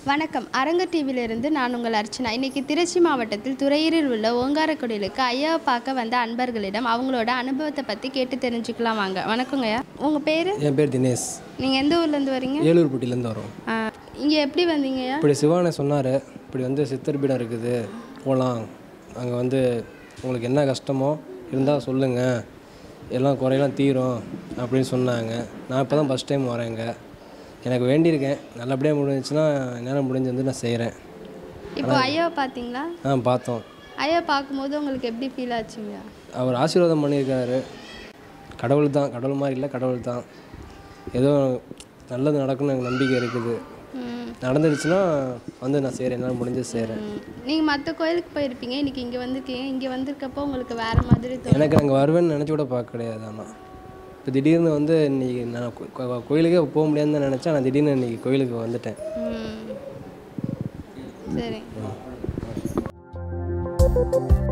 வணக்கம் அரங்க டிவியிலிருந்து நான் உங்கள் அர்ச்சனா இன்னைக்கு திருச்சி மாவட்டத்தில் துறையூரில் உள்ள ஓங்காரக்குடிலுக்கு ஐயாவை பார்க்க வந்த அன்பர்களிடம் அவங்களோட அனுபவத்தை பற்றி கேட்டு தெரிஞ்சுக்கலாம் வாங்க வணக்கங்கய்யா உங்கள் பேர் என் பேர் தினேஷ் நீங்கள் எந்த ஊர்லேருந்து வரீங்க ஏலூர்பட்டியிலேருந்து வரோம் இங்கே எப்படி வந்தீங்கய்யா இப்படி சிவானே சொன்னார் இப்படி வந்து சித்தர் பீடம் இருக்குது போகலாம் அங்கே வந்து உங்களுக்கு என்ன கஷ்டமோ இருந்தால் சொல்லுங்கள் எல்லாம் குறையெல்லாம் தீரும் அப்படின்னு சொன்னாங்க நான் இப்போ தான் ஃபஸ்ட் டைம் வரேங்க எனக்கு வேண்டியிருக்கேன் நல்லபடியாக முடிஞ்சுச்சுன்னா என்னால் முடிஞ்சு வந்து நான் செய்கிறேன் இப்போ ஐயாவை பார்த்தீங்களா ஆ பார்த்தோம் ஐயா பார்க்கும்போது உங்களுக்கு எப்படி ஃபீல் ஆச்சுங்க அவர் ஆசீர்வாதம் பண்ணியிருக்காரு கடவுள் தான் கடவுள் மாதிரி இல்லை கடவுள் தான் ஏதோ நல்லது நடக்கும்னு எனக்கு நம்பிக்கை இருக்குது ம் நடந்துடுச்சுன்னா வந்து நான் செய்கிறேன் என்னால் முடிஞ்சது செய்கிறேன் நீங்கள் மற்ற கோயிலுக்கு போயிருப்பீங்க இன்னைக்கு இங்கே வந்திருக்கீங்க இங்கே வந்திருக்கப்போ உங்களுக்கு வேறு மாதிரி தோணும் எனக்கு அங்கே வருவேன்னு நினச்சி கூட பார்க்க கிடையாது ஆனால் இப்போ திடீர்னு வந்து இன்னைக்கு நான் கோ- கோ- கோயிலுக்கே போக முடியாதுன்னு தான் நினச்சேன் நான் திடீர்னு இன்னைக்கு கோயிலுக்கு வந்துட்டேன் ம் சரி